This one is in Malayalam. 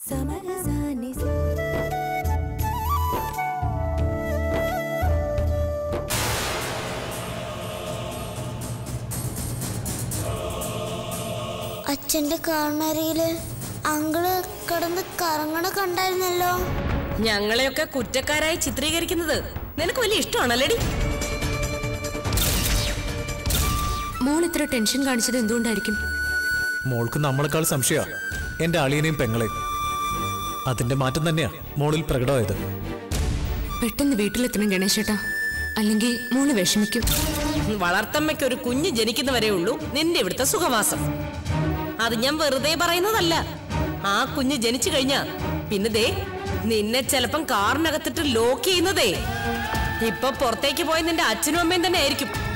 സമരസാനി അച്ഛന്റെ കാർണറിയില് അങ്കിള് കിടന്ന് കറങ്ങണ കണ്ടായിരുന്നല്ലോ ഞങ്ങളെയൊക്കെ കുറ്റക്കാരായി ചിത്രീകരിക്കുന്നത് നിനക്ക് വലിയ ഇഷ്ടമാണല്ലേടി മോൾ ഇത്ര ടെൻഷൻ കാണിച്ചത് എന്തുകൊണ്ടായിരിക്കും മോൾക്ക് നമ്മളെക്കാൾ സംശയ എന്റെ അളിയനെയും പെങ്ങളെയും അതിന്റെ മാറ്റം തന്നെയാ മോളിൽ പ്രകടമായത് പെട്ടെന്ന് വീട്ടിലെത്തണം ഗണേശേട്ടാ അല്ലെങ്കിൽ മോള് വിഷമിക്കും വളർത്തമ്മയ്ക്ക് ഒരു കുഞ്ഞ് ജനിക്കുന്നവരേ ഉള്ളൂ നിന്റെ ഇവിടുത്തെ സുഖവാസം അത് ഞാൻ വെറുതെ പറയുന്നതല്ല ആ കുഞ്ഞ് ജനിച്ചു കഴിഞ്ഞാ പിന്നെ ദേ നിന്നെ ചിലപ്പം കാറിനകത്തിട്ട് ലോക്ക് ചെയ്യുന്നതേ ഇപ്പൊ പുറത്തേക്ക് പോയ നിന്റെ അച്ഛനും അമ്മയും തന്നെ ആയിരിക്കും